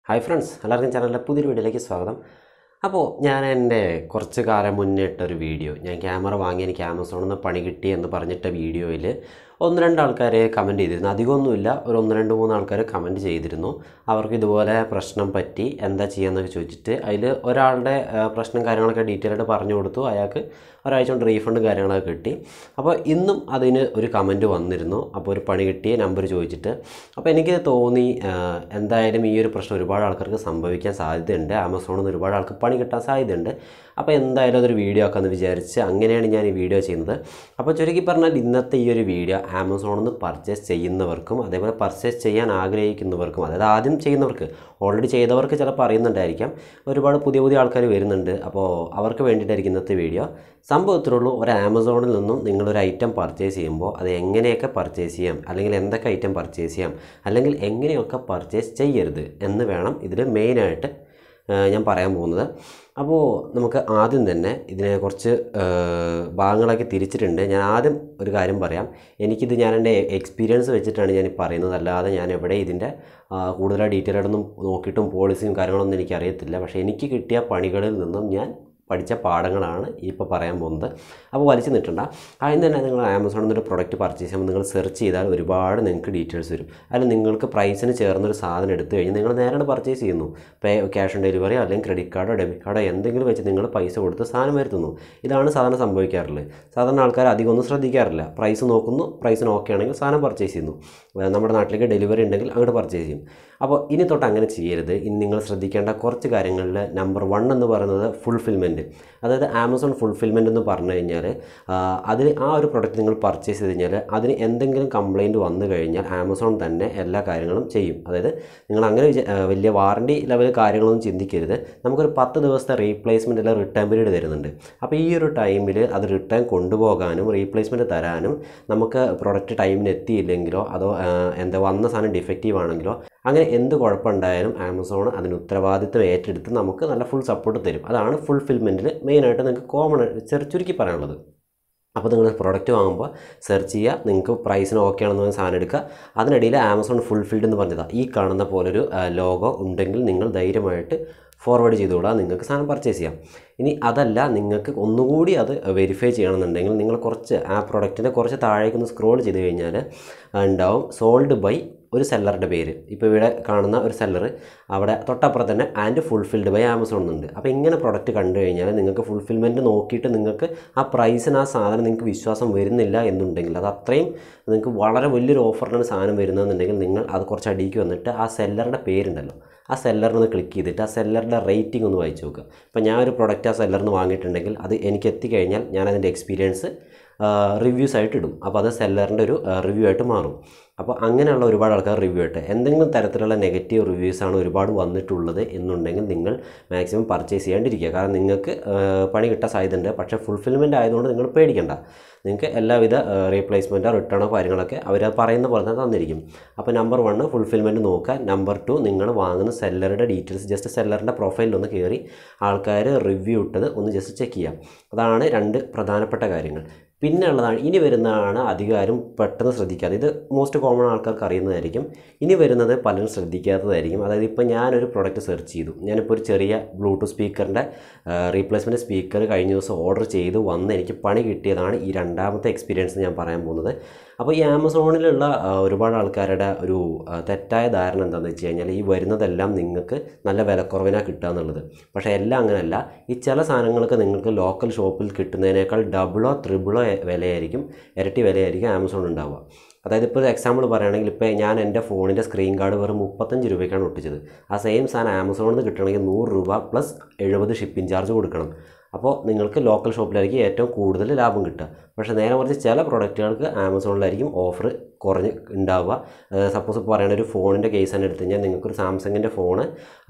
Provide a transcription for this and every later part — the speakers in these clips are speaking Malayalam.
ഹായ് ഫ്രണ്ട്സ് എല്ലാവർക്കും ചാനലിലെ പുതിയൊരു വീഡിയോയിലേക്ക് സ്വാഗതം അപ്പോൾ ഞാൻ എൻ്റെ കുറച്ച് കാലം മുന്നേ ഇട്ടൊരു വീഡിയോ ഞാൻ ക്യാമറ വാങ്ങി എനിക്ക് ആമസോണിൽ നിന്ന് പണി കിട്ടി എന്ന് പറഞ്ഞിട്ട വീഡിയോയിൽ ഒന്ന് രണ്ട് ആൾക്കാർ കമൻറ്റ് ചെയ്തിരുന്നു അധികമൊന്നുമില്ല ഒരു ഒന്ന് രണ്ട് മൂന്ന് ആൾക്കാർ കമൻറ്റ് ചെയ്തിരുന്നു അവർക്ക് ഇതുപോലെ പ്രശ്നം പറ്റി എന്താ ചെയ്യാന്നൊക്കെ ചോദിച്ചിട്ട് അതിൽ ഒരാളുടെ ആ, പ്രശ്നം കാര്യങ്ങളൊക്കെ ഡീറ്റെയിൽ ആയിട്ട് പറഞ്ഞു കൊടുത്തു അയാൾക്ക് ഒരാഴ്ച കൊണ്ട് റീഫണ്ട് കാര്യങ്ങളൊക്കെ കിട്ടി അപ്പോൾ ഇന്നും അതിന് ഒരു കമൻറ്റ് വന്നിരുന്നു അപ്പോൾ ഒരു പണി കിട്ടിയ നമ്പർ ചോദിച്ചിട്ട് അപ്പോൾ എനിക്ക് തോന്നി ആ, എന്തായാലും ഈ ഒരു പ്രശ്നം ഒരുപാട് ആൾക്കാർക്ക് സംഭവിക്കാൻ സാധ്യതയുണ്ട് ആമസോണിൽ നിന്ന് ഒരുപാട് ആൾക്ക് പണി കിട്ടാൻ സാധ്യതയുണ്ട് അപ്പോൾ എന്തായാലും അതൊരു വീഡിയോ ആക്കാമെന്ന് വിചാരിച്ച് അങ്ങനെയാണ് ഞാൻ ഈ വീഡിയോ ചെയ്യുന്നത് അപ്പോൾ ചുരുക്കി പറഞ്ഞാൽ ഇന്നത്തെ ഈ ഒരു വീഡിയോ ആമസോണിൽ നിന്ന് പർച്ചേസ് ചെയ്യുന്നവർക്കും അതേപോലെ പർച്ചേസ് ചെയ്യാൻ ആഗ്രഹിക്കുന്നവർക്കും അതായത് ആദ്യം ചെയ്യുന്നവർക്ക് ഓൾറെഡി ചെയ്തവർക്ക് ചിലപ്പോൾ അറിയുന്നുണ്ടായിരിക്കാം ഒരുപാട് പുതിയ പുതിയ ആൾക്കാർ വരുന്നുണ്ട് അപ്പോൾ അവർക്ക് വേണ്ടിയിട്ടായിരിക്കും ഇന്നത്തെ വീഡിയോ സംഭവത്തിലുള്ളൂ ഒരു ആമസോണിൽ നിന്നും നിങ്ങളൊരു ഐറ്റം പർച്ചേസ് ചെയ്യുമ്പോൾ അത് എങ്ങനെയൊക്കെ പർച്ചേസ് ചെയ്യാം അല്ലെങ്കിൽ എന്തൊക്കെ ഐറ്റം പർച്ചേസ് ചെയ്യാം അല്ലെങ്കിൽ എങ്ങനെയൊക്കെ പർച്ചേസ് ചെയ്യരുത് എന്ന് വേണം ഇതിൽ മെയിനായിട്ട് ഞാൻ പറയാൻ പോകുന്നത് അപ്പോൾ നമുക്ക് ആദ്യം തന്നെ ഇതിനെ കുറച്ച് ആ, ഭാഗങ്ങളാക്കി തിരിച്ചിട്ടുണ്ട് ഞാൻ ആദ്യം ഒരു കാര്യം പറയാം എനിക്കിത് ഞാൻ എൻ്റെ എക്സ്പീരിയൻസ് വെച്ചിട്ടാണ് ഞാൻ ഈ പറയുന്നത് അല്ലാതെ ഞാൻ എവിടെ ഇതിൻ്റെ ആ, കൂടുതലായി ഡീറ്റെയിൽ ആയിട്ടൊന്നും നോക്കിയിട്ടും പോളിസിയും കാര്യങ്ങളൊന്നും എനിക്കറിയത്തില്ല പക്ഷേ എനിക്ക് കിട്ടിയ പണികളിൽ നിന്നും ഞാൻ പഠിച്ച പാഠങ്ങളാണ് ഇപ്പോൾ പറയാൻ പോകുന്നത് അപ്പോൾ വലിച്ചു നിൽക്കണ്ട ആദ്യം തന്നെ നിങ്ങൾ ആമസോണിൽ നിന്നൊരു പ്രൊഡക്റ്റ് പർച്ചേസ് ചെയ്യുമ്പോൾ നിങ്ങൾ സെർച്ച് ചെയ്താൽ ഒരുപാട് നിങ്ങൾക്ക് ഡീറ്റെയിൽസ് വരും അതിൽ നിങ്ങൾക്ക് പ്രൈസിന് ചേർന്നൊരു സാധനം എടുത്തു കഴിഞ്ഞ് നിങ്ങൾ നേരെ പർച്ചേസ് ചെയ്യുന്നു പേ ക്യാഷ് ഓൺ ഡെലിവറിയോ അല്ലെങ്കിൽ ക്രെഡിറ്റ് കാർഡോ ഡെബിറ്റ് കാർഡോ എന്തെങ്കിലും വെച്ച് നിങ്ങൾ പൈസ കൊടുത്ത് സാധനം വരുത്തുന്നു ഇതാണ് സാധാരണ സംഭവിക്കാറുള്ളത് സാധാരണ ആൾക്കാർ അധികം ഒന്നും ശ്രദ്ധിക്കാറില്ല പ്രൈസ് നോക്കുന്നു പ്രൈസിന് ഓക്കെ ആണെങ്കിൽ സാധനം പർച്ചേസ് ചെയ്യുന്നു ഏഹ് നമ്മുടെ നാട്ടിലേക്ക് ഡെലിവറി ഉണ്ടെങ്കിൽ അങ്ങോട്ട് പർച്ചേസ് ചെയ്യും അപ്പോൾ ഇനി തൊട്ട് അങ്ങനെ ചെയ്യരുത് ഇനി നിങ്ങൾ ശ്രദ്ധിക്കേണ്ട കുറച്ച് കാര്യങ്ങളിൽ നമ്പർ വൺ എന്ന് പറയുന്നത് ഫുൾഫിൽമെൻറ്റ് അതായത് ആമസോൺ ഫുൾഫിൽമെൻറ്റ് എന്ന് പറഞ്ഞു കഴിഞ്ഞാൽ അതിൽ ആ ഒരു പ്രൊഡക്റ്റ് നിങ്ങൾ പർച്ചേസ് ചെയ്ത് കഴിഞ്ഞാൽ അതിന് എന്തെങ്കിലും കംപ്ലയിൻറ്റ് വന്നു കഴിഞ്ഞാൽ ആമസോൺ തന്നെ എല്ലാ കാര്യങ്ങളും ചെയ്യും അതായത് നിങ്ങൾ അങ്ങനെ വിചാ- ആ, വലിയ വാറണ്ടി ലെവൽ കാര്യങ്ങളൊന്നും ചിന്തിക്കരുത് നമുക്കൊരു പത്ത് ദിവസത്തെ റീപ്ലേസ്മെൻറ്റ് അല്ല റിട്ടേൺ പീരീഡ് തരുന്നുണ്ട് അപ്പോൾ ഈ ഒരു ടൈമിൽ അത് റിട്ടേൺ കൊണ്ടുപോകാനും റീപ്ലേസ്മെൻറ്റ് തരാനും നമുക്ക് പ്രൊഡക്റ്റ് ടൈമിന് എത്തിയില്ലെങ്കിലോ അതോ ആ, എന്താ വന്ന സാധനം ഡിഫക്റ്റീവ് ആണെങ്കിലോ അങ്ങനെ എന്ത് കുഴപ്പമുണ്ടായാലും ആമസോൺ അതിന് ഉത്തരവാദിത്വം ഏറ്റെടുത്ത് നമുക്ക് നല്ല ഫുൾ സപ്പോർട്ട് തരും അതാണ് ഫുൾഫിൽമെൻറ്റിൽ മെയിനായിട്ട് നിങ്ങൾക്ക് കോമൺ ചെറു ചുരുക്കി പറയാനുള്ളത് അപ്പോൾ നിങ്ങൾ പ്രോഡക്റ്റ് വാങ്ങുമ്പോൾ സെർച്ച് ചെയ്യുക നിങ്ങൾക്ക് പ്രൈസിന് ഓക്കെ ആണെന്ന് പറഞ്ഞ സാധനം എടുക്കുക അതിനിടയിൽ ആമസോൺ ഫുൾഫിൽഡ് എന്ന് പറഞ്ഞതാണ് ഈ കാണുന്ന പോലൊരു ലോഗോ ഉണ്ടെങ്കിൽ നിങ്ങൾ ധൈര്യമായിട്ട് ഫോർവേഡ് ചെയ്തുകൂടാ നിങ്ങൾക്ക് സാധനം പർച്ചേസ് ചെയ്യാം ഇനി അതല്ല നിങ്ങൾക്ക് ഒന്നുകൂടി അത് വെരിഫൈ ചെയ്യണമെന്നുണ്ടെങ്കിൽ നിങ്ങൾ കുറച്ച് ആ പ്രൊഡക്റ്റിൻ്റെ കുറച്ച് താഴേക്ക് ഒന്ന് സ്ക്രോൾ ചെയ്ത് കഴിഞ്ഞാൽ ഉണ്ടാവും സോൾഡ് ബൈ ഒരു സെല്ലറുടെ പേര് ഇപ്പോൾ ഇവിടെ കാണുന്ന ഒരു സെല്ലർ അവിടെ തൊട്ടപ്പുറത്ത് തന്നെ ആൻഡ് ഫുൾഫിൽഡ് ബൈ ആമസോൺ എന്നുണ്ട് അപ്പോൾ ഇങ്ങനെ പ്രൊഡക്റ്റ് കണ്ടു കഴിഞ്ഞാൽ നിങ്ങൾക്ക് ഫുൾഫിൽമെൻറ്റ് നോക്കിയിട്ട് നിങ്ങൾക്ക് ആ പ്രൈസിന് ആ സാധനം നിങ്ങൾക്ക് വിശ്വാസം വരുന്നില്ല എന്നുണ്ടെങ്കിൽ അത് അത്രയും നിങ്ങൾക്ക് വളരെ വലിയൊരു ഓഫറിനാണ് സാധനം വരുന്നതെന്നുണ്ടെങ്കിൽ നിങ്ങൾ അത് കുറച്ച് അടിയിക്ക് വന്നിട്ട് ആ സെല്ലറുടെ പേരുണ്ടല്ലോ ആ സെല്ലറിനൊന്ന് ക്ലിക്ക് ചെയ്തിട്ട് ആ സെല്ലറുടെ റേറ്റിംഗ് ഒന്ന് വായിച്ച് നോക്കുക ഇപ്പോൾ ഞാൻ ഒരു പ്രൊഡക്റ്റ് ആ സെല്ലറിൽ നിന്ന് വാങ്ങിയിട്ടുണ്ടെങ്കിൽ അത് എനിക്ക് എത്തിക്കഴിഞ്ഞാൽ ഞാൻ അതിൻ്റെ എക്സ്പീരിയൻസ് റിവ്യൂസ് ആയിട്ട് ഇടും അപ്പോൾ അത് സെല്ലറിൻ്റെ ഒരു റിവ്യൂ ആയിട്ട് മാറും അപ്പോൾ അങ്ങനെയുള്ള ഒരുപാട് ആൾക്കാർ റിവ്യൂ ആയിട്ട് എന്തെങ്കിലും തരത്തിലുള്ള നെഗറ്റീവ് റിവ്യൂസാണ് ഒരുപാട് വന്നിട്ടുള്ളത് എന്നുണ്ടെങ്കിൽ നിങ്ങൾ മാക്സിമം പർച്ചേസ് ചെയ്യാണ്ടിരിക്കുക കാരണം നിങ്ങൾക്ക് ആ, പണി കിട്ടാൻ സാധ്യതയുണ്ട് പക്ഷേ ഫുൾഫിൽമെൻ്റ് ആയതുകൊണ്ട് നിങ്ങൾ പേടിക്കണ്ട നിങ്ങൾക്ക് എല്ലാവിധ റീപ്ലേസ്മെൻറ്റോ റിട്ടേണോ കാര്യങ്ങളൊക്കെ അവർ പറയുന്ന പോലെ തന്നെ തന്നിരിക്കും അപ്പോൾ നമ്പർ വണ്ണ് ഫുൾഫിൽമെൻറ്റ് നോക്കുക നമ്പർ ടു നിങ്ങൾ വാങ്ങുന്ന സെല്ലറുടെ ഡീറ്റെയിൽസ് ജസ്റ്റ് സെല്ലറിൻ്റെ പ്രൊഫൈലിൽ ഒന്ന് കയറി ആൾക്കാർ റിവ്യൂ ഇട്ടത് ഒന്ന് ജസ്റ്റ് ചെക്ക് ചെയ്യാം അതാണ് രണ്ട് പ്രധാനപ്പെട്ട കാര്യങ്ങൾ പിന്നെ ഉള്ളതാണ് ഇനി വരുന്നതാണ് അധികാരം പെട്ടെന്ന് ശ്രദ്ധിക്കാതെ ഇത് മോസ്റ്റ് കോമൺ ആൾക്കാർക്ക് അറിയുന്നതായിരിക്കും ഇനി വരുന്നത് പലരും ശ്രദ്ധിക്കാത്തതായിരിക്കും അതായത് ഇപ്പോൾ ഞാനൊരു പ്രൊഡക്റ്റ് സെർച്ച് ചെയ്തു ഞാനിപ്പോൾ ഒരു ചെറിയ ബ്ലൂടൂത്ത് സ്പീക്കറിൻ്റെ റീപ്ലേസ്മെൻറ്റ് സ്പീക്കർ കഴിഞ്ഞ ദിവസം ഓർഡർ ചെയ്ത് വന്ന് എനിക്ക് പണി കിട്ടിയതാണ് ഈ രണ്ടാമത്തെ എക്സ്പീരിയൻസ് ഞാൻ പറയാൻ പോകുന്നത് അപ്പോൾ ഈ ആമസോണിലുള്ള ആ, ഒരുപാട് ആൾക്കാരുടെ ഒരു ആ, തെറ്റായ ധാരണ എന്താണെന്ന് വെച്ച് കഴിഞ്ഞാൽ ഈ വരുന്നതെല്ലാം നിങ്ങൾക്ക് നല്ല വിലക്കുറവിനാണ് കിട്ടുക എന്നുള്ളത് പക്ഷേ എല്ലാം അങ്ങനെയല്ല ഈ ചില സാധനങ്ങൾക്ക് നിങ്ങൾക്ക് ലോക്കൽ ഷോപ്പിൽ കിട്ടുന്നതിനേക്കാൾ ഡബിളോ ത്രിബിളോ വിലയായിരിക്കും ഇരട്ടി വിലയായിരിക്കും ആമസോൺ ഉണ്ടാവുക അതായത് ഇപ്പോൾ ഒരു എക്സാമ്പിൾ പറയുകയാണെങ്കിൽ ഇപ്പോൾ ഞാൻ എൻ്റെ ഫോണിൻ്റെ സ്ക്രീൻ ഗാർഡ് വെറും മുപ്പത്തഞ്ച് രൂപയ്ക്കാണ് ഒട്ടിച്ചത് ആ സെയിം സാധനം ആമസോണിൽ നിന്ന് കിട്ടണമെങ്കിൽ നൂറ് രൂപ പ്ലസ് എഴുപത് ഷിപ്പിംഗ് ചാർജ് കൊടുക്കണം അപ്പോൾ നിങ്ങൾക്ക് ലോക്കൽ ഷോപ്പിലായിരിക്കും ഏറ്റവും കൂടുതൽ ലാഭം കിട്ടുക പക്ഷേ നേരെ മറിച്ച് ചില പ്രൊഡക്റ്റുകൾക്ക് ആമസോണിലായിരിക്കും ഓഫർ കുറഞ്ഞ് ഉണ്ടാവുക സപ്പോസ് ഇപ്പോൾ പറയുന്ന ഒരു ഫോണിൻ്റെ കേസ് തന്നെ എടുത്തു കഴിഞ്ഞാൽ നിങ്ങൾക്കൊരു സാംസങ്ങിൻ്റെ ഫോണ്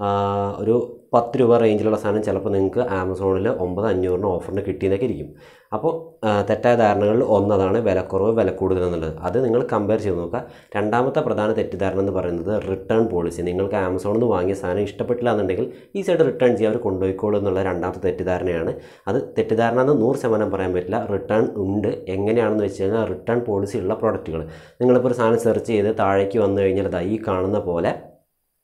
ഒരു പത്ത് രൂപ റേഞ്ചിലുള്ള സാധനം ചിലപ്പോൾ നിങ്ങൾക്ക് ആമസോണിൽ ഒമ്പത് അഞ്ഞൂറിന് ഓഫറിന് കിട്ടിയെന്നൊക്കെ ഇരിക്കും അപ്പോൾ ആ, തെറ്റായ ധാരണകളിൽ ഒന്നതാണ് വിലക്കുറവ് വില കൂടുതൽ എന്നുള്ളത് അത് നിങ്ങൾ കമ്പയർ ചെയ്ത് നോക്കുക രണ്ടാമത്തെ പ്രധാന തെറ്റിദ്ധാരണ എന്ന് പറയുന്നത് റിട്ടേൺ പോളിസി നിങ്ങൾക്ക് ആമസോണിൽ നിന്ന് വാങ്ങിയ സാധനം ഇഷ്ടപ്പെട്ടില്ല എന്നുണ്ടെങ്കിൽ ഈസിയായിട്ട് റിട്ടേൺ ചെയ്യാൻ അവർ കൊണ്ടുപോയിക്കോളൂ എന്നുള്ള രണ്ടാമത്തെ തെറ്റിദ്ധാരണയാണ് അത് തെറ്റിദ്ധാരണ എന്ന് നൂറ് ശതമാനം പറയാൻ പറ്റില്ല റിട്ടേൺ ഉണ്ട് എങ്ങനെയാണെന്ന് വെച്ച് കഴിഞ്ഞാൽ റിട്ടേൺ പോളിസി ഉള്ള പ്രോഡക്റ്റുകൾ നിങ്ങളിപ്പോൾ ഒരു സാധനം സെർച്ച് ചെയ്ത് താഴേക്ക് വന്നു കഴിഞ്ഞാൽ ദാ ഈ കാണുന്ന പോലെ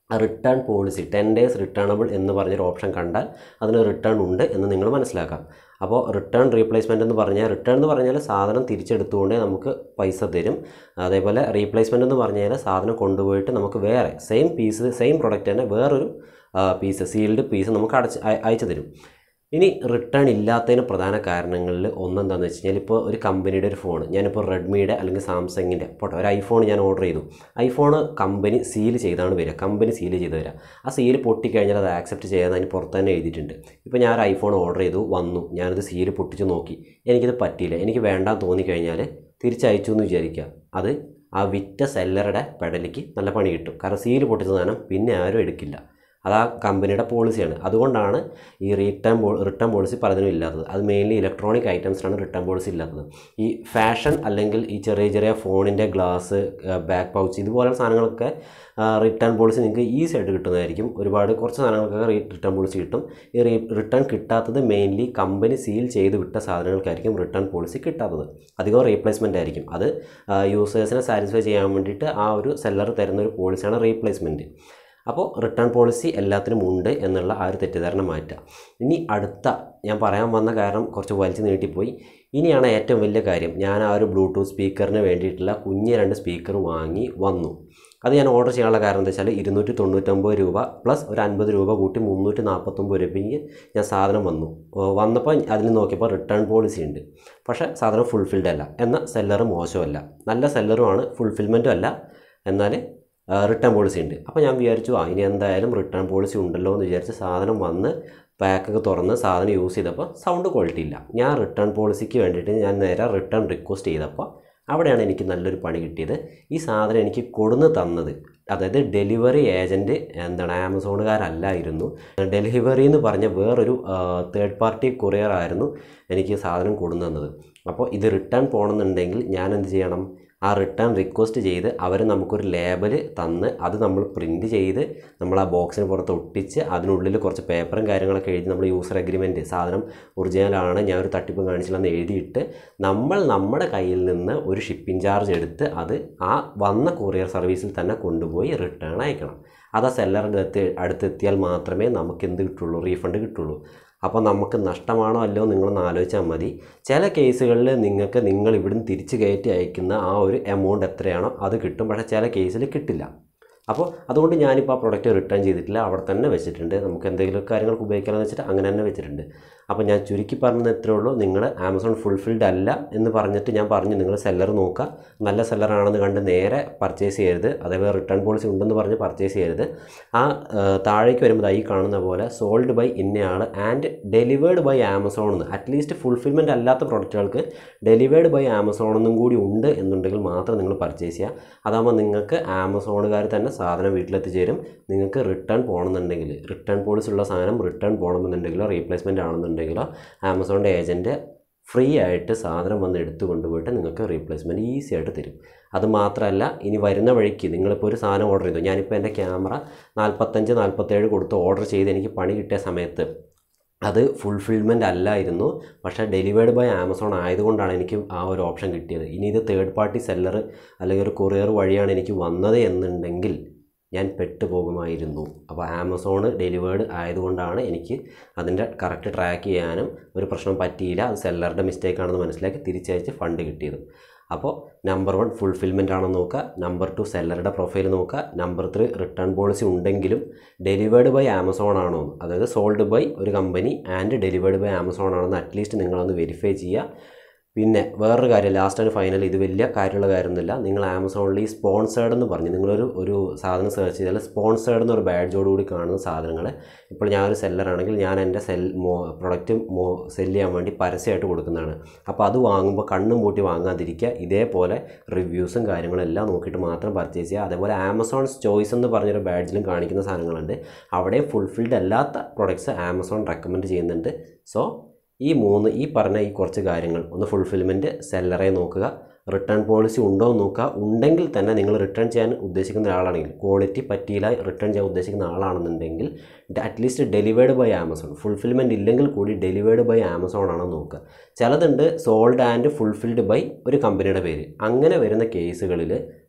return policy ten days returnable എന്ന് പറഞ്ഞൊരു ഓപ്ഷൻ കണ്ടാൽ അതിന് റിട്ടേൺ ഉണ്ട് എന്ന് നിങ്ങൾ മനസ്സിലാക്കാം അപ്പോൾ റിട്ടേൺ റീപ്ലേസ്മെൻ്റ് എന്ന് പറഞ്ഞാൽ റിട്ടേൺ എന്ന് പറഞ്ഞാൽ സാധനം തിരിച്ചെടുത്തുകൊണ്ട് നമുക്ക് പൈസ തരും അതേപോലെ റീപ്ലേസ്മെൻ്റ് എന്ന് പറഞ്ഞാൽ സാധനം കൊണ്ടുപോയിട്ട് നമുക്ക് വേറെ സെയിം പീസ് സെയിം പ്രൊഡക്റ്റ് തന്നെ വേറൊരു പീസ് സീൽഡ് പീസ് നമുക്ക് അടച്ച് അയ- അയച്ചു തരും ഇനി റിട്ടേൺ ഇല്ലാത്തതിന് പ്രധാന കാരണങ്ങളിൽ ഒന്നെന്താണെന്ന് വെച്ച് കഴിഞ്ഞാൽ ഇപ്പോൾ ഒരു കമ്പനിയുടെ ഒരു ഫോൺ ഞാനിപ്പോൾ റെഡ്മിയുടെ അല്ലെങ്കിൽ സാംസങ്ങിൻ്റെ പോട്ടെ ഒരു ഐഫോൺ ഞാൻ ഓർഡർ ചെയ്തു ഐഫോൺ കമ്പനി സീൽ ചെയ്താണ് വരിക കമ്പനി സീൽ ചെയ്ത് വരിക ആ സീൽ പൊട്ടിക്കഴിഞ്ഞാൽ അത് ആക്സെപ്റ്റ് ചെയ്യാൻ അതിന് പുറത്ത് തന്നെ എഴുതിയിട്ടുണ്ട് ഇപ്പോൾ ഞാൻ ഒരു ഐഫോൺ ഓർഡർ ചെയ്തു വന്നു ഞാനത് സീൽ പൊട്ടിച്ച് നോക്കി എനിക്കിത് പറ്റിയില്ല എനിക്ക് വേണ്ടാന്ന് തോന്നിക്കഴിഞ്ഞാൽ തിരിച്ചയച്ചു എന്ന് വിചാരിക്കുക അത് ആ വിറ്റ സെല്ലറുടെ പെടലിക്ക് നല്ല പണി കിട്ടും കാരണം സീൽ പൊട്ടിച്ച സാധനം പിന്നെ ആരും എടുക്കില്ല അത് ആ കമ്പനിയുടെ പോളിസിയാണ് അതുകൊണ്ടാണ് ഈ റിട്ടേൺ പോ റിട്ടേൺ പോളിസി പലതിനും ഇല്ലാത്തത് അത് മെയിൻലി ഇലക്ട്രോണിക് ഐറ്റംസിനാണ് റിട്ടേൺ പോളിസി ഇല്ലാത്തത് ഈ ഫാഷൻ അല്ലെങ്കിൽ ഈ ചെറിയ ചെറിയ ഫോണിൻ്റെ ഗ്ലാസ് ബാക്ക് പൗച്ച് ഇതുപോലുള്ള സാധനങ്ങളൊക്കെ റിട്ടേൺ പോളിസി നിങ്ങൾക്ക് ഈസി ആയിട്ട് കിട്ടുന്നതായിരിക്കും ഒരുപാട് കുറച്ച് സാധനങ്ങൾക്കൊക്കെ റിട്ടേൺ പോളിസി കിട്ടും ഈ റിട്ടേൺ കിട്ടാത്തത് മെയിൻലി കമ്പനി സീൽ ചെയ്ത് വിട്ട സാധനങ്ങൾക്കായിരിക്കും റിട്ടേൺ പോളിസി കിട്ടാത്തത് അധികം റീപ്ലേസ്മെൻ്റ് ആയിരിക്കും അത് യൂസേഴ്സിനെ സാറ്റിസ്ഫൈ ചെയ്യാൻ വേണ്ടിയിട്ട് ആ ഒരു സെല്ലർ തരുന്ന ഒരു പോളിസിയാണ് റീപ്ലേസ്മെൻറ്റ് അപ്പോൾ റിട്ടേൺ പോളിസി എല്ലാത്തിനും ഉണ്ട് എന്നുള്ള ആ ഒരു തെറ്റിദ്ധാരണ മാറ്റുക ഇനി അടുത്ത ഞാൻ പറയാൻ വന്ന കാരണം കുറച്ച് വലിച്ചു നീട്ടിപ്പോയി ഇനിയാണ് ഏറ്റവും വലിയ കാര്യം ഞാൻ ആ ഒരു ബ്ലൂടൂത്ത് സ്പീക്കറിന് വേണ്ടിയിട്ടുള്ള കുഞ്ഞ് രണ്ട് സ്പീക്കർ വാങ്ങി വന്നു അത് ഞാൻ ഓർഡർ ചെയ്യാനുള്ള കാരണം എന്താ വെച്ചാൽ ഇരുന്നൂറ്റി തൊണ്ണൂറ്റൊമ്പത് രൂപ പ്ലസ് ഒരു അൻപത് രൂപ കൂട്ടി മുന്നൂറ്റി നാൽപ്പത്തൊമ്പത് രൂപയ്ക്ക് ഞാൻ സാധനം വന്നു ഓ, വന്നപ്പോൾ അതിൽ നോക്കിയപ്പോൾ റിട്ടേൺ പോളിസി ഉണ്ട് പക്ഷേ സാധനം ഫുൾഫിൽഡ് അല്ല എന്നാൽ സെല്ലർ മോശമല്ല നല്ല സെല്ലറുമാണ് ഫുൾഫിൽമെൻറ്റും അല്ല എന്നാൽ റിട്ടേൺ പോളിസി ഉണ്ട് അപ്പോൾ ഞാൻ വിചാരിച്ചു ആ ഇനി എന്തായാലും റിട്ടേൺ പോളിസി ഉണ്ടല്ലോ എന്ന് വിചാരിച്ച് സാധനം വന്ന് പാക്കൊക്കെ തുറന്ന് സാധനം യൂസ് ചെയ്തപ്പോൾ സൗണ്ട് ക്വാളിറ്റി ഇല്ല ഞാൻ റിട്ടേൺ പോളിസിക്ക് വേണ്ടിയിട്ട് ഞാൻ നേരെ റിട്ടേൺ റിക്വസ്റ്റ് ചെയ്തപ്പോൾ അവിടെയാണ് എനിക്ക് നല്ലൊരു പണി കിട്ടിയത് ഈ സാധനം എനിക്ക് കൊടുന്ന് തന്നത് അതായത് ഡെലിവറി ഏജൻറ്റ് എന്താണ് ആമസോണുകാരല്ലായിരുന്നു ഡെലിവറി എന്ന് പറഞ്ഞ വേറൊരു തേർഡ് പാർട്ടി കൊറിയർ ആയിരുന്നു എനിക്ക് സാധനം കൊടുന്നു തന്നത് അപ്പോൾ ഇത് റിട്ടേൺ പോകണമെന്നുണ്ടെങ്കിൽ ഞാൻ എന്ത് ചെയ്യണം ആ റിട്ടേൺ റിക്വസ്റ്റ് ചെയ്ത് അവർ നമുക്കൊരു ലേബൽ തന്ന് അത് നമ്മൾ പ്രിൻറ്റ് ചെയ്ത് നമ്മൾ ആ ബോക്സിന് പുറത്ത് ഒട്ടിച്ച് അതിനുള്ളിൽ കുറച്ച് പേപ്പറും കാര്യങ്ങളൊക്കെ എഴുതി നമ്മൾ യൂസർ അഗ്രിമെൻറ്റ് സാധനം ഒറിജിനലാണ് ഞാൻ ഒരു തട്ടിപ്പ് കാണിച്ചില്ലെന്ന് എഴുതിയിട്ട് നമ്മൾ നമ്മുടെ കയ്യിൽ നിന്ന് ഒരു ഷിപ്പിംഗ് ചാർജ് എടുത്ത് അത് ആ വന്ന കൊറിയർ സർവീസിൽ തന്നെ കൊണ്ടുപോയി റിട്ടേൺ അയക്കണം അത് ആ സെല്ലറുടെ അടുത്ത് അടുത്തെത്തിയാൽ മാത്രമേ നമുക്ക് എന്ത് കിട്ടുള്ളൂ റീഫണ്ട് കിട്ടുള്ളൂ അപ്പോൾ നമുക്ക് നഷ്ടമാണോ അല്ലയോ നിങ്ങളൊന്ന് ആലോചിച്ചാൽ മതി ചില കേസുകളിൽ നിങ്ങൾക്ക് നിങ്ങൾ ഇവിടുന്ന് തിരിച്ച് കയറ്റി അയക്കുന്ന ആ ഒരു എമൗണ്ട് എത്രയാണോ അത് കിട്ടും പക്ഷേ ചില കേസിൽ കിട്ടില്ല അപ്പോൾ അതുകൊണ്ട് ഞാനിപ്പോൾ ആ പ്രൊഡക്റ്റ് റിട്ടേൺ ചെയ്തിട്ടില്ല അവിടെ തന്നെ വെച്ചിട്ടുണ്ട് നമുക്ക് എന്തെങ്കിലും കാര്യങ്ങൾക്ക് ഉപയോഗിക്കാമെന്ന് വെച്ചിട്ട് അങ്ങനെ തന്നെ വെച്ചിട്ടുണ്ട് അപ്പോൾ ഞാൻ ചുരുക്കി പറഞ്ഞത് എത്രയേ ഉള്ളൂ നിങ്ങൾ ആമസോൺ ഫുൾഫിൽഡ് അല്ല എന്ന് പറഞ്ഞിട്ട് ഞാൻ പറഞ്ഞു നിങ്ങൾ സെല്ലർ നോക്കുക നല്ല സെല്ലറാണെന്ന് കണ്ട് നേരെ പർച്ചേസ് ചെയ്യരുത് അതേപോലെ റിട്ടേൺ പോളിസി ഉണ്ടെന്ന് പറഞ്ഞ് പർച്ചേസ് ചെയ്യരുത് ആ ആ, താഴേക്ക് വരുമ്പോൾ ഈ കാണുന്ന പോലെ സോൾഡ് ബൈ ഇന്നയാൾ ആൻഡ് ഡെലിവേർഡ് ബൈ ആമസോൺ എന്ന് അറ്റ്ലീസ്റ്റ് ഫുൾഫിൽമെൻ്റ് അല്ലാത്ത പ്രൊഡക്റ്റുകൾക്ക് ഡെലിവേർഡ് ബൈ ആമസോൺ എന്നും കൂടി ഉണ്ട് എന്നുണ്ടെങ്കിൽ മാത്രം നിങ്ങൾ പർച്ചേസ് ചെയ്യുക അതാകുമ്പോൾ നിങ്ങൾക്ക് ആമസോണുകാർ തന്നെ സാധനം വീട്ടിലെത്തിച്ചേരും നിങ്ങൾക്ക് റിട്ടേൺ പോകണമെന്നുണ്ടെങ്കിൽ റിട്ടേൺ പോളിസി ഉള്ള സാധനം റിട്ടേൺ പോകണമെന്നുണ്ടെങ്കിലോ റീപ്ലേസ്മെൻറ്റ് ആണെന്നുണ്ടെങ്കിലോ ആമസോണിൻ്റെ ഏജൻറ്റ് ഫ്രീ ആയിട്ട് സാധനം വന്ന് എടുത്തു കൊണ്ടുപോയിട്ട് നിങ്ങൾക്ക് റീപ്ലേസ്മെൻറ്റ് ഈസി ആയിട്ട് തരും അത് മാത്രമല്ല ഇനി വരുന്ന വഴിക്ക് നിങ്ങളിപ്പോൾ ഒരു സാധനം ഓർഡർ ചെയ്തു ഞാനിപ്പോൾ എൻ്റെ ക്യാമറ നാൽപ്പത്തഞ്ച് നാൽപ്പത്തേഴ് കൊടുത്ത് ഓർഡർ ചെയ്ത് എനിക്ക് പണി കിട്ടിയ സമയത്ത് അത് ഫുൾഫിൽമെൻ്റ് അല്ലായിരുന്നു പക്ഷേ ഡെലിവേർഡ് ബൈ ആമസോൺ ആയതുകൊണ്ടാണ് എനിക്ക് ആ ഒരു ഓപ്ഷൻ കിട്ടിയത് ഇനി ഇത് തേർഡ് പാർട്ടി സെല്ലർ അല്ലെങ്കിൽ ഒരു കൊറിയർ വഴിയാണ് എനിക്ക് വന്നത് എന്നുണ്ടെങ്കിൽ ഞാൻ പെട്ടുപോകുമായിരുന്നു അപ്പോൾ ആമസോൺ ഡെലിവേർഡ് ആയതുകൊണ്ടാണ് എനിക്ക് അതിൻ്റെ കറക്റ്റ് ട്രാക്ക് ചെയ്യാനും ഒരു പ്രശ്നം പറ്റിയില്ല അത് സെല്ലറുടെ മിസ്റ്റേക്ക് ആണെന്ന് മനസ്സിലാക്കി തിരിച്ചയച്ച് ഫണ്ട് കിട്ടിയത് അപ്പോൾ നമ്പർ വൺ ഫുൾഫിൽമെൻ്റ് ആണെന്ന് നോക്കുക നമ്പർ ടു സെല്ലറുടെ പ്രൊഫൈൽ നോക്കുക നമ്പർ ത്രീ റിട്ടേൺ പോളിസി ഉണ്ടെങ്കിലും ഡെലിവേർഡ് ബൈ ആമസോൺ ആണോ എന്ന് അതായത് സോൾഡ് ബൈ ഒരു company and delivered by Amazon ആണെന്ന് അറ്റ്ലീസ്റ്റ് നിങ്ങളൊന്ന് വെരിഫൈ ചെയ്യുക പിന്നെ വേറൊരു കാര്യം ലാസ്റ്റ് ആൻഡ് ഫൈനൽ ഇത് വലിയ കാര്യമുള്ള കാര്യമൊന്നുമില്ല നിങ്ങൾ ആമസോണിൽ ഈ സ്പോൺസേർഡ് എന്ന് പറഞ്ഞ് നിങ്ങളൊരു ഒരു സാധനം സെർച്ച് ചെയ്താൽ സ്പോൺസേർഡ് എന്നൊരു ബാഡ്ജോട് കൂടി കാണുന്ന സാധനങ്ങൾ ഇപ്പോൾ ഞാനൊരു സെല്ലറാണെങ്കിൽ ഞാൻ എൻ്റെ സെൽ മോ പ്രൊഡക്റ്റ് മോ സെല് ചെയ്യാൻ വേണ്ടി പരസ്യമായിട്ട് കൊടുക്കുന്നതാണ് അപ്പോൾ അത് വാങ്ങുമ്പോൾ കണ്ണും പൂട്ടി വാങ്ങാതിരിക്കുക ഇതേപോലെ റിവ്യൂസും കാര്യങ്ങളും എല്ലാം നോക്കിയിട്ട് മാത്രം പർച്ചേസ് ചെയ്യുക അതേപോലെ ആമസോൺസ് ചോയ്സ് എന്ന് പറഞ്ഞൊരു ബാഡ്ജിലും കാണിക്കുന്ന സാധനങ്ങളുണ്ട് അവിടെ ഫുൾഫിൽഡ് അല്ലാത്ത പ്രൊഡക്ട്സ് ആമസോൺ റെക്കമെൻഡ് ചെയ്യുന്നുണ്ട് സോ ഈ മൂന്ന് ഈ പറഞ്ഞ ഈ കുറച്ച് കാര്യങ്ങൾ ഒന്ന് ഫുൾഫിൽമെൻറ്റ് സെല്ലറെ നോക്കുക റിട്ടേൺ പോളിസി ഉണ്ടോ എന്ന് നോക്കുക ഉണ്ടെങ്കിൽ തന്നെ നിങ്ങൾ റിട്ടേൺ ചെയ്യാൻ ഉദ്ദേശിക്കുന്ന ഒരാളാണെങ്കിൽ ക്വാളിറ്റി പറ്റിയില്ല റിട്ടേൺ ചെയ്യാൻ ഉദ്ദേശിക്കുന്ന ആളാണെന്നുണ്ടെങ്കിൽ at least delivered by Amazon fulfilment ഇല്ലെങ്കിൽ കൂടി ഡെലിവേർഡ് ബൈ ആമസോൺ ആണെന്ന് നോക്കുക ചിലതുണ്ട് സോൾഡ് ആൻഡ് ഫുൾഫിൽഡ് ബൈ ഒരു കമ്പനിയുടെ പേര് അങ്ങനെ വരുന്ന കേസുകളിൽ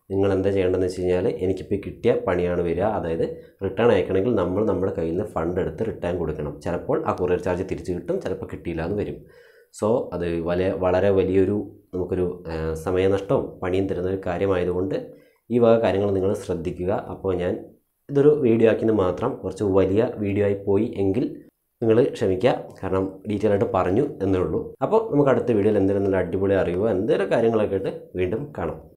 നിങ്ങൾ എന്താ ചെയ്യേണ്ടതെന്ന് വെച്ച് കഴിഞ്ഞാൽ എനിക്കിപ്പോൾ കിട്ടിയ പണിയാണ് വരിക അതായത് റിട്ടേൺ അയക്കണമെങ്കിൽ നമ്മൾ നമ്മുടെ കയ്യിൽ നിന്ന് ഫണ്ട് എടുത്ത് റിട്ടേൺ കൊടുക്കണം ചിലപ്പോൾ ആ കൊറിയർ ചാർജ് തിരിച്ച് കിട്ടും ചിലപ്പോൾ കിട്ടിയില്ല എന്ന് വരും സോ അത് വലിയ വളരെ വലിയൊരു നമുക്കൊരു ആ, സമയനഷ്ടവും പണിയും തരുന്ന ഒരു കാര്യമായതുകൊണ്ട് ഈ വക കാര്യങ്ങൾ നിങ്ങൾ ശ്രദ്ധിക്കുക അപ്പോൾ ഞാൻ ഇതൊരു വീഡിയോ ആക്കിയെന്ന് മാത്രം കുറച്ച് വലിയ വീഡിയോ ആയി പോയി എങ്കിൽ നിങ്ങൾ ക്ഷമിക്കുക കാരണം ഡീറ്റെയിൽ ആയിട്ട് പറഞ്ഞു എന്നേ ഉള്ളൂ അപ്പോൾ നമുക്ക് അടുത്ത വീഡിയോയിൽ എന്തെങ്കിലും നല്ല അടിപൊളി അറിവോ എന്തെങ്കിലും കാര്യങ്ങളൊക്കെ ആയിട്ട് വീണ്ടും കാണാം